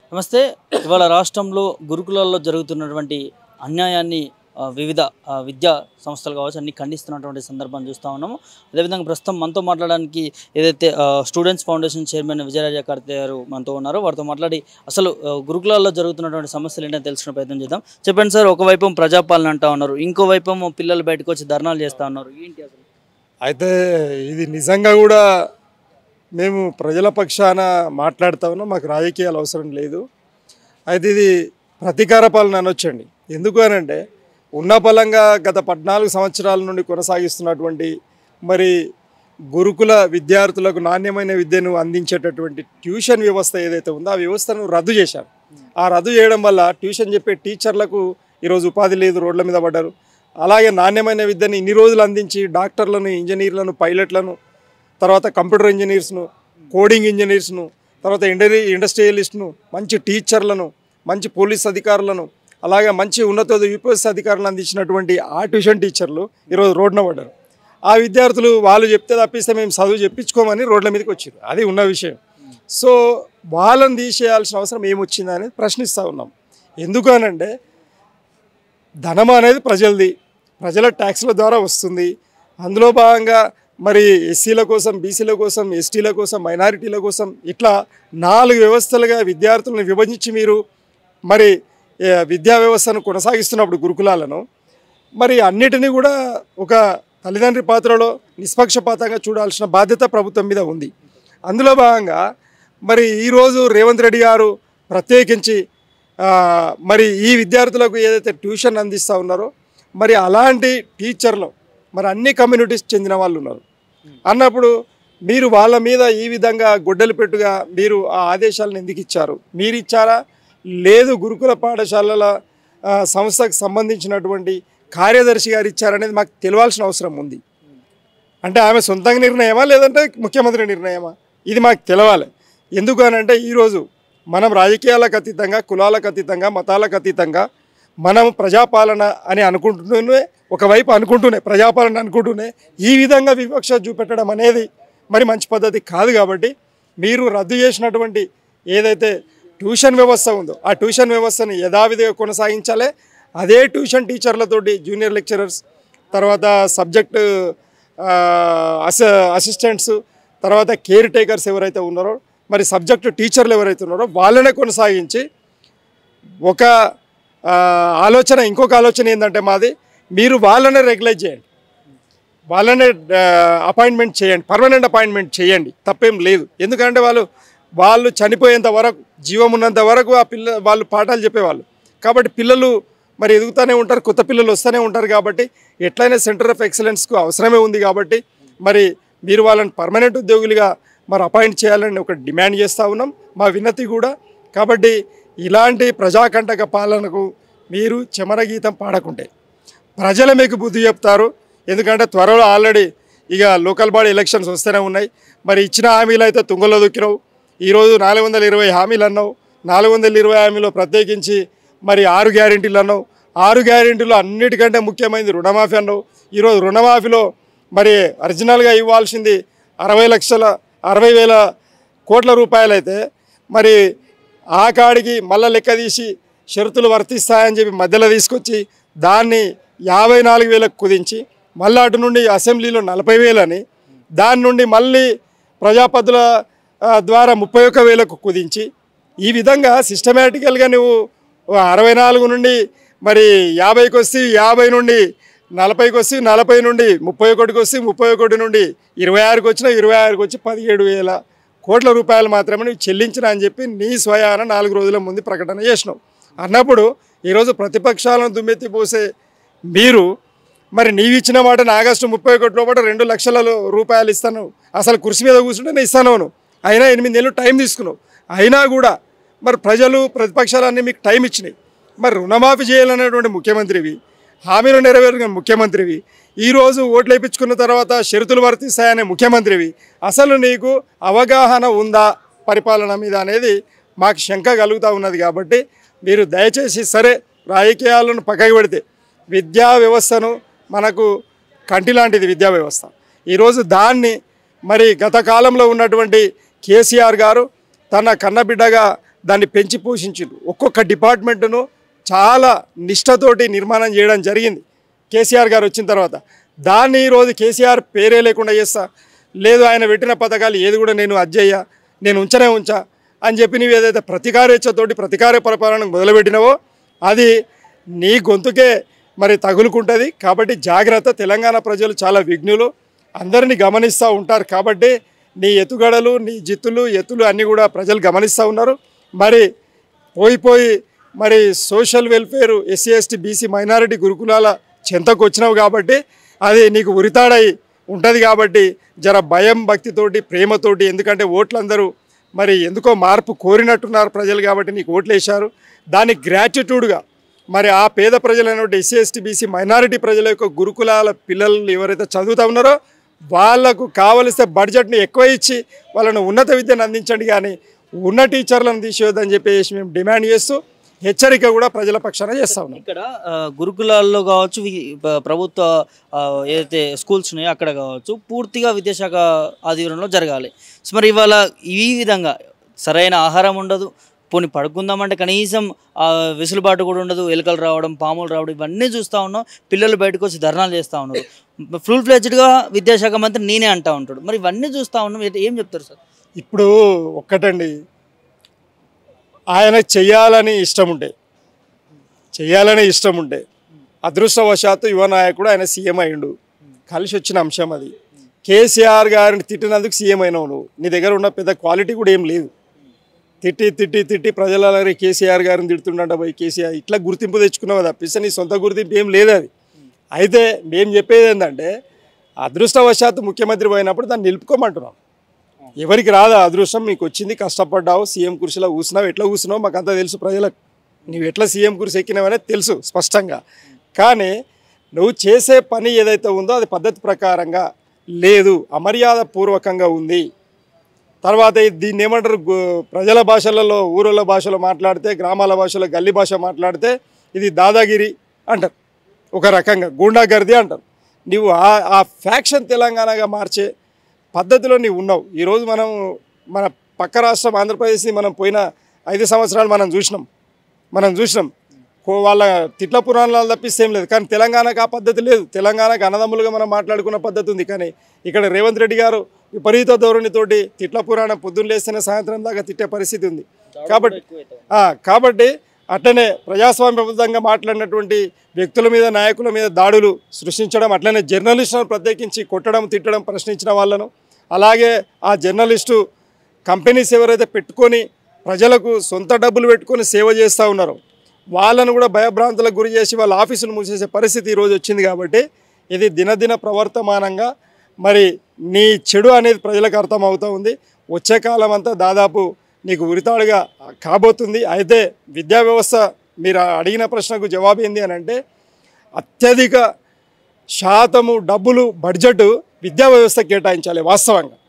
నమస్తే ఇవాళ రాష్ట్రంలో గురుకులాల్లో జరుగుతున్నటువంటి అన్యాయాన్ని ఆ, వివిధ ఆ, విద్యా సంస్థలు కావచ్చు అన్ని ఖండిస్తున్నటువంటి సందర్భాన్ని చూస్తూ ఉన్నాము అదేవిధంగా ప్రస్తుతం మనతో మాట్లాడడానికి ఏదైతే ఆ, students foundation chairman Vijayaraja Karthe గారు మనతో ఉన్నారు వారితో మాట్లాడి అసలు ఆ, గురుకులాల్లో జరుగుతున్నటువంటి సమస్యలు ఏంటో తెలుసుకునే ప్రయత్నం చేద్దాం చెప్పండి సార్ ఒకవైపు ప్రజాపాలన అంటా ఉన్నారు ఇంకోవైపు ఏమో పిల్లలు బయటకు వచ్చి ధర్నాలు చేస్తూ ఉన్నారు ఏంటి అసలు అయితే ఇది నిజంగా కూడా మేము ప్రజల పక్షాన మాట్లాడుతా ఉన్నాం మాకు రాజకీయాలు అవసరం లేదు అయితే ఇది ప్రతీకార పాలన అనొచ్చండి ఎందుకు అనంటే ఉన్న బలంగా గత పద్నాలుగు సంవత్సరాల నుండి కొనసాగిస్తున్నటువంటి మరి గురుకుల విద్యార్థులకు నాణ్యమైన విద్యను అందించేటటువంటి ట్యూషన్ వ్యవస్థ ఏదైతే ఉందో ఆ వ్యవస్థను రద్దు చేశారు ఆ రద్దు చేయడం వల్ల ట్యూషన్ చెప్పే టీచర్లకు ఈరోజు ఉపాధి లేదు రోడ్ల మీద పడ్డారు అలాగే నాణ్యమైన విద్యను ఇన్ని రోజులు అందించి డాక్టర్లను ఇంజనీర్లను పైలట్లను తర్వాత కంప్యూటర్ ఇంజనీర్స్ను కోడింగ్ ఇంజనీర్స్ను తర్వాత ఇండరీ ఇండస్ట్రియలిస్ట్ను మంచి టీచర్లను మంచి పోలీస్ అధికారులను అలాగే మంచి ఉన్నత యూపీఎస్ అధికారులను అందించినటువంటి ఆ ట్యూషన్ టీచర్లు ఈరోజు రోడ్డున పడ్డారు ఆ విద్యార్థులు వాళ్ళు చెప్తే తప్పిస్తే మేము చదువు చెప్పించుకోమని రోడ్ల మీదకి వచ్చారు అది ఉన్న విషయం సో వాళ్ళని తీసేయాల్సిన అవసరం ఏమొచ్చిందని ప్రశ్నిస్తూ ఉన్నాం ఎందుకు అనంటే ధనం అనేది ప్రజలది ప్రజల ట్యాక్స్ల ద్వారా వస్తుంది అందులో భాగంగా మరి ఎస్సీల కోసం బీసీల కోసం ఎస్టీల కోసం మైనారిటీల కోసం ఇట్లా నాలుగు వ్యవస్థలుగా విద్యార్థులను విభజించి మీరు మరి ఏ, విద్యా వ్యవస్థను కొనసాగిస్తున్నప్పుడు గురుకులాలను మరి అన్నిటినీ కూడా ఒక తల్లిదండ్రి పాత్రలో నిష్పక్షపాతంగా చూడాల్సిన బాధ్యత ప్రభుత్వం మీద ఉంది అందులో భాగంగా మరి ఈరోజు రేవంత్ రెడ్డి గారు ప్రత్యేకించి ఆ, మరి ఈ విద్యార్థులకు ఏదైతే ట్యూషన్ అందిస్తూ ఉన్నారో మరి అలాంటి టీచర్లు మరి అన్ని కమ్యూనిటీస్ చెందిన వాళ్ళు ఉన్నారు అన్నప్పుడు మీరు వాళ్ళ మీద ఈ విధంగా గొడ్డలు పెట్టుగా మీరు ఆ ఆదేశాలను ఎందుకు ఇచ్చారు మీరు ఇచ్చారా లేదు గురుకుల పాఠశాలల ఆ, సంస్థకు సంబంధించినటువంటి కార్యదర్శి గారు ఇచ్చారనేది మాకు తెలియాల్సిన అవసరం ఉంది అంటే ఆమె సొంతంగా నిర్ణయమా లేదంటే ముఖ్యమంత్రి నిర్ణయమా ఇది మాకు తెలవాలి ఎందుకు అని అంటే ఈరోజు మనం రాజకీయాలకు అతీతంగా కులాలకు అతీతంగా మతాలకు అతీతంగా మనం ప్రజాపాలన అని అనుకుంటూనే ఒకవైపు అనుకుంటూనే ప్రజాపాలన అనుకుంటూనే ఈ విధంగా వివక్ష చూపెట్టడం అనేది మరి మంచి పద్ధతి కాదు కాబట్టి మీరు రద్దు చేసినటువంటి ఏదైతే ట్యూషన్ వ్యవస్థ ఉందో ఆ ట్యూషన్ వ్యవస్థను యథావిధిగా కొనసాగించాలి అదే ట్యూషన్ టీచర్లతోటి జూనియర్ లెక్చరర్స్ తర్వాత సబ్జెక్ట్ అస అసిస్టెంట్స్ తర్వాత కేర్ టేకర్స్ ఎవరైతే ఉన్నారో మరి సబ్జెక్టు టీచర్లు ఎవరైతే ఉన్నారో వాళ్ళనే కొనసాగించి ఒక ఆ, ఆలోచన ఇంకొక ఆలోచన ఏంటంటే మాది మీరు వాళ్ళనే రెగ్యులైజ్ చేయండి వాళ్ళనే అపాయింట్మెంట్ చేయండి పర్మనెంట్ అపాయింట్మెంట్ చేయండి తప్పేం లేదు ఎందుకంటే వాళ్ళు వాళ్ళు చనిపోయేంత వరకు జీవం ఉన్నంత వరకు ఆ పిల్ల వాళ్ళు పాఠాలు చెప్పేవాళ్ళు కాబట్టి పిల్లలు మరి ఎదుగుతూనే ఉంటారు కొత్త పిల్లలు వస్తూనే ఉంటారు కాబట్టి ఎట్లయినా సెంటర్ ఆఫ్ ఎక్సలెన్స్కు అవసరమే ఉంది కాబట్టి మరి మీరు వాళ్ళని పర్మనెంట్ ఉద్యోగులుగా మరి అపాయింట్ చేయాలని ఒక డిమాండ్ చేస్తూ ఉన్నాం మా విన్నతి కూడా కాబట్టి ఇలాంటి ప్రజాకంటక పాలనకు మీరు చెమరగీతం పాడకుంటే ప్రజలు మీకు బుద్ధి చెప్తారు ఎందుకంటే త్వరలో ఆల్రెడీ ఇక లోకల్ బాడీ ఎలక్షన్స్ వస్తూనే ఉన్నాయి మరి ఇచ్చిన హామీలు అయితే తుంగలో దొక్కినావు ఈరోజు నాలుగు వందల ఇరవై హామీలు అన్నావు నాలుగు వందల ఇరవై హామీలో ప్రత్యేకించి మరి ఆరు గ్యారెంటీలు అన్నావు ఆరు గ్యారెంటీలు అన్నిటికంటే ముఖ్యమైనది రుణమాఫీ అన్నావు ఈరోజు రుణమాఫీలో మరి ఒరిజినల్గా ఇవ్వాల్సింది అరవై లక్షల అరవై వేల కోట్ల రూపాయలైతే మరి ఆ కాడికి మళ్ళా లెక్క తీసి షరతులు వర్తిస్తాయని చెప్పి మధ్యలో తీసుకొచ్చి దాన్ని యాభై నాలుగు వేలకు కుదించి మళ్ళీ అటు నుండి అసెంబ్లీలో నలభై వేలని దాని నుండి మళ్ళీ ప్రజాపతుల ఆ, ద్వారా ముప్పై ఒక్క వేలకు కుదించి ఈ విధంగా సిస్టమేటికల్గా నువ్వు అరవై నాలుగు నుండి మరి యాభైకి వస్తే యాభై నుండి నలభైకి వస్తే నలభై నుండి ముప్పై ఒకటికి వస్తే ముప్పై ఒకటి నుండి ఇరవై ఆరుకి వచ్చిన ఇరవై ఆరుకి వచ్చి పదిహేడు వేల కోట్ల రూపాయలు మాత్రమే నువ్వు చెల్లించిన అని చెప్పి నీ స్వయాన నాలుగు రోజుల ముందు ప్రకటన చేసినావు అన్నప్పుడు ఈరోజు ప్రతిపక్షాలను దుమ్మెత్తి పోసే మీరు మరి నీవు ఇచ్చిన మాటను ఆగస్టు ముప్పై ఒకటిలో పాటు రెండు లక్షల రూపాయలు ఇస్తాను అసలు కుర్చీ మీద కూర్చుంటే నేను ఇస్తాను అవును అయినా ఎనిమిది నెలలు టైం తీసుకున్నావు అయినా కూడా మరి ప్రజలు ప్రతిపక్షాలన్నీ మీకు టైం ఇచ్చినాయి మరి రుణమాఫీ చేయాలనేటువంటి ముఖ్యమంత్రివి హామీలు నెరవేర్చిన ముఖ్యమంత్రివి ఈరోజు ఓట్లు వేయించుకున్న తర్వాత షరతులు వర్తిస్తాయనే ముఖ్యమంత్రివి అసలు నీకు అవగాహన ఉందా పరిపాలన మీద అనేది మాకు శంక కలుగుతూ ఉన్నది కాబట్టి మీరు దయచేసి సరే రాజకీయాలను పక్కకి పెడితే విద్యా వ్యవస్థను మనకు కంటి లాంటిది విద్యా వ్యవస్థ ఈరోజు దాన్ని మరి గత కాలంలో ఉన్నటువంటి కేసీఆర్ గారు తన కన్నబిడ్డగా దాన్ని పెంచి పోషించారు ఒక్కొక్క డిపార్ట్మెంట్ను చాలా నిష్ఠతోటి నిర్మాణం చేయడం జరిగింది కేసీఆర్ గారు వచ్చిన తర్వాత దాన్ని ఈరోజు కేసీఆర్ పేరే లేకుండా చేస్తా లేదు ఆయన పెట్టిన పథకాలు ఏది కూడా నేను అజ్జయ్యా నేను ఉంచనే ఉంచా అని చెప్పి నీవు ఏదైతే ప్రతికారేచ్ఛతోటి ప్రతికార పరిపాలన మొదలుపెట్టినావో అది నీ గొంతుకే మరి తగులుకుంటుంది కాబట్టి జాగ్రత్త తెలంగాణ ప్రజలు చాలా విఘ్నులు అందరినీ గమనిస్తూ ఉంటారు కాబట్టి నీ ఎత్తుగడలు నీ జిత్తులు ఎత్తులు అన్నీ కూడా ప్రజలు గమనిస్తూ ఉన్నారు మరి పోయి పోయి మరి social welfare SC ST BC minority గురుకులాల చెంతకు వచ్చినావు కాబట్టి అది నీకు ఉరితాడై ఉంటుంది కాబట్టి జర భయం భక్తితోటి ప్రేమతోటి ఎందుకంటే ఓట్లందరూ మరి ఎందుకో మార్పు కోరినట్టున్నారు ప్రజలు కాబట్టి నీకు ఓట్లు వేశారు దాని గ్రాట్యుట్యూడ్గా మరి ఆ పేద ప్రజలైనటువంటి ఎస్సీ ఎస్టీ బీసీ మైనారిటీ ప్రజల యొక్క గురుకులాల పిల్లలు ఎవరైతే చదువుతా ఉన్నారో వాళ్ళకు కావలసిన బడ్జెట్ని ఎక్కువ ఇచ్చి వాళ్ళను ఉన్నత విద్యను అందించండి కానీ ఉన్న టీచర్లను తీసేయొద్దని చెప్పేసి మేము డిమాండ్ చేస్తూ హెచ్చరిక కూడా ప్రజల పక్షాన చేస్తా ఉన్నాం ఇక్కడ ఆ, గురుకులాల్లో కావచ్చు వి- ప- ప్రభుత్వ ఆ, ఏదైతే స్కూల్స్ ఉన్నాయో అక్కడ కావచ్చు పూర్తిగా విద్యాశాఖ ఆధ్వర్యంలో జరగాలి సో మరి ఇవాళ ఈ విధంగా సరైన ఆహారం ఉండదు పోనీ పడుకుందామంటే కనీసం ఆ, వెసులుబాటు కూడా ఉండదు ఎలుకలు రావడం పాములు రావడం ఇవన్నీ చూస్తూ ఉన్నాం పిల్లలు బయటకు వచ్చి ధర్నాలు చేస్తూ ఉన్నారు ఫుల్ ఫ్లెడ్జ్డ్గా విద్యాశాఖ మంత్రి నేనే అంటా ఉంటాడు మరి ఇవన్నీ చూస్తూ ఉన్నాం ఏ- ఏం చెప్తారు సార్ ఇప్పుడు ఒక్కటండి ఆయన చెయ్యాలని ఇష్టం ఉంటే చెయ్యాలని ఇష్టం ఉంటే అదృష్టవశాత్తు యువ నాయకుడు ఆయన సీఎం అయిండు కలిసి వచ్చిన అంశం అది కేసీఆర్ గారిని తిట్టినందుకు సీఎం అయినావు నువ్వు నీ దగ్గర ఉన్న పెద్ద క్వాలిటీ కూడా ఏం లేదు తిట్టి తిట్టి తిట్టి ప్రజల కేసీఆర్ గారిని తిడుతుండంట పోయి కేసీఆర్ ఇట్లా గుర్తింపు తెచ్చుకున్నావు తప్పిస్తే నీ సొంత గుర్తింపు ఏం లేదు అది అయితే మేము చెప్పేది ఏంటంటే అదృష్టవశాత్తు ముఖ్యమంత్రి పోయినప్పుడు దాన్ని నిలుపుకోమంటున్నాం ఎవరికి రాదా అదృష్టం మీకు వచ్చింది కష్టపడ్డావు సీఎం కుర్చీలో కూసినావు ఎట్లా కూసినావు మాకు అంతా తెలుసు ప్రజలకు నువ్వు ఎట్లా సీఎం కుర్చీ ఎక్కినావనే తెలుసు స్పష్టంగా కానీ నువ్వు చేసే పని ఏదైతే ఉందో అది పద్ధతి ప్రకారంగా లేదు అమర్యాద పూర్వకంగా ఉంది తర్వాత ఇది- దీన్ని ఏమంటారు గు- ప్రజల భాషలలో ఊరోళ్ళ భాషలో మాట్లాడితే గ్రామాల భాషలో గల్లీ భాష మాట్లాడితే ఇది దాదాగిరి అంటారు ఒక రకంగా గూండాగర్ది అంటారు నువ్వు ఆ ఆ ఫ్యాక్షన్ తెలంగాణగా మార్చే పద్ధతిలో నీవు ఉన్నావు ఈరోజు మనం మన పక్క రాష్ట్రం ఆంధ్రప్రదేశ్ని మనం పోయిన ఐదు సంవత్సరాలు మనం చూసినాం మనం చూసినాం కో- వాళ్ళ తిట్ల పురాణాలు తప్పిస్తే ఏం లేదు కానీ తెలంగాణకు ఆ పద్ధతి లేదు తెలంగాణకు అన్నదమ్ములుగా మనం మాట్లాడుకున్న పద్ధతి ఉంది కానీ ఇక్కడ రేవంత్ రెడ్డి గారు విపరీత ధోరణితోటి తిట్ల పురాణం పొద్దున్న లేస్తేనే సాయంత్రం దాకా తిట్టే పరిస్థితి ఉంది కాబట్టి ఆ, కాబట్టి అట్లనే ప్రజాస్వామ్యబద్ధంగా మాట్లాడినటువంటి వ్యక్తుల మీద నాయకుల మీద దాడులు సృష్టించడం అట్లనే జర్నలిస్టులను ప్రత్యేకించి కొట్టడం తిట్టడం ప్రశ్నించిన వాళ్ళను అలాగే ఆ జర్నలిస్టు కంపెనీస్ ఎవరైతే పెట్టుకొని ప్రజలకు సొంత డబ్బులు పెట్టుకొని సేవ చేస్తూ ఉన్నారో వాళ్ళను కూడా భయభ్రాంతులకు గురి చేసి వాళ్ళ ఆఫీసును మూసేసే పరిస్థితి ఈరోజు వచ్చింది కాబట్టి ఇది దినదిన ప్రవర్తమానంగా మరి నీ చెడు అనేది ప్రజలకు అర్థమవుతూ ఉంది వచ్చే కాలం అంతా దాదాపు నీకు ఉరితాడుగా కాబోతుంది అయితే విద్యా వ్యవస్థ మీరు అడిగిన ప్రశ్నకు జవాబు ఏంది అని అంటే అత్యధిక శాతము డబ్బులు బడ్జెట్ విద్యా వ్యవస్థ కేటాయించాలి వాస్తవంగా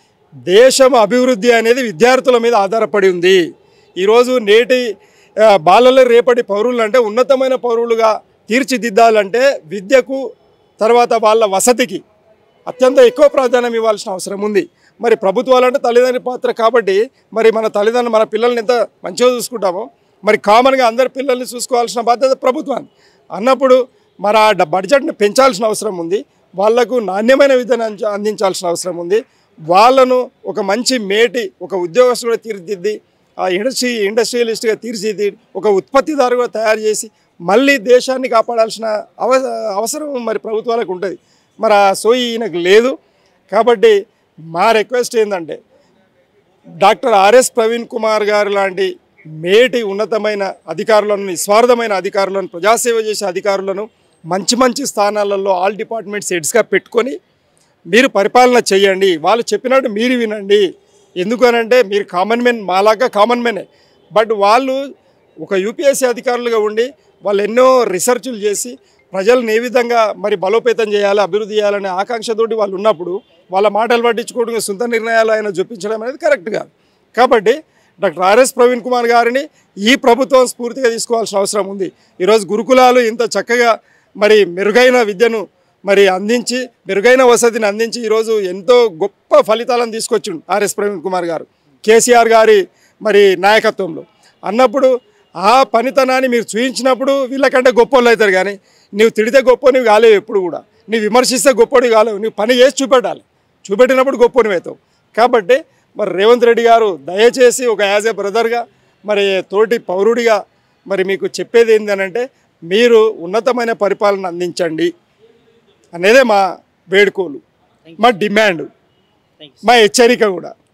దేశం అభివృద్ధి అనేది విద్యార్థుల మీద ఆధారపడి ఉంది ఈరోజు నేటి ఆ, బాలల రేపటి పౌరులు అంటే ఉన్నతమైన పౌరులుగా తీర్చిదిద్దాలంటే విద్యకు తర్వాత వాళ్ళ వసతికి అత్యంత ఎక్కువ ప్రాధాన్యం ఇవ్వాల్సిన అవసరం ఉంది మరి ప్రభుత్వాలంటే తల్లిదండ్రి పాత్ర కాబట్టి మరి మన తల్లిదండ్రులు మన పిల్లల్ని ఎంత మంచిగా చూసుకుంటామో మరి కామన్గా అందరి పిల్లల్ని చూసుకోవాల్సిన బాధ్యత ప్రభుత్వాన్ని అన్నప్పుడు మరి ఆ డ- బడ్జెట్ని పెంచాల్సిన అవసరం ఉంది వాళ్లకు నాణ్యమైన విద్యను అంచ- అందించాల్సిన అవసరం ఉంది వాళ్ళను ఒక మంచి మేటి ఒక ఉద్యోగస్తుగా తీర్చిదిద్ది ఆ ఇండస్ట్రీ ఇండస్ట్రియలిస్ట్గా తీర్చిదిద్ది ఒక ఉత్పత్తిదారుగా తయారు చేసి మళ్ళీ దేశాన్ని కాపాడాల్సిన అవ అవసరం మరి ప్రభుత్వాలకు ఉంటుంది మరి ఆ సోయి ఈయనకు లేదు కాబట్టి మా రిక్వెస్ట్ ఏంటంటే డాక్టర్ ఆర్ఎస్ ప్రవీణ్ కుమార్ గారు లాంటి మేటి ఉన్నతమైన అధికారులను నిస్వార్థమైన అధికారులను ప్రజాసేవ చేసే అధికారులను మంచి మంచి స్థానాలలో ఆల్ డిపార్ట్మెంట్స్ హెడ్స్గా పెట్టుకొని మీరు పరిపాలన చేయండి వాళ్ళు చెప్పినట్టు మీరు వినండి ఎందుకనంటే మీరు కామన్ మెన్ మాలాగా కామన్ మెనే బట్ వాళ్ళు ఒక యూపీఎస్సీ అధికారులుగా ఉండి వాళ్ళు ఎన్నో రీసెర్చ్లు చేసి ప్రజలను ఏ విధంగా మరి బలోపేతం చేయాలి అభివృద్ధి చేయాలనే ఆకాంక్షతోటి వాళ్ళు ఉన్నప్పుడు వాళ్ళ మాటలు పట్టించుకోవడం సొంత నిర్ణయాలు ఆయన చూపించడం అనేది కరెక్ట్ కాదు కాబట్టి డాక్టర్ ఆర్ఎస్ ప్రవీణ్ కుమార్ గారిని ఈ ప్రభుత్వం స్ఫూర్తిగా తీసుకోవాల్సిన అవసరం ఉంది ఈరోజు గురుకులాలు ఇంత చక్కగా మరి మెరుగైన విద్యను మరి అందించి మెరుగైన వసతిని అందించి ఈరోజు ఎంతో గొప్ప ఫలితాలను తీసుకొచ్చిండు ఆర్ఎస్ ప్రవీణ్ కుమార్ గారు కేసీఆర్ గారి మరి నాయకత్వంలో అన్నప్పుడు ఆ పనితనాన్ని మీరు చూపించినప్పుడు వీళ్ళకంటే గొప్పోళ్ళు అవుతారు కానీ నువ్వు తిడితే గొప్ప నువ్వు కాలేవు ఎప్పుడు కూడా నువ్వు విమర్శిస్తే గొప్పడు కాలేవు నువ్వు పని చేసి చూపెట్టాలి చూపెట్టినప్పుడు గొప్పని అవుతావు కాబట్టి మరి రేవంత్ రెడ్డి గారు దయచేసి ఒక యాజ్ ఏ బ్రదర్గా మరి తోటి పౌరుడిగా మరి మీకు చెప్పేది ఏంటంటే మీరు ఉన్నతమైన పరిపాలన అందించండి అనేదే మా వేడుకోలు మా డిమాండ్ థ్యాంక్ మా హెచ్చరిక కూడా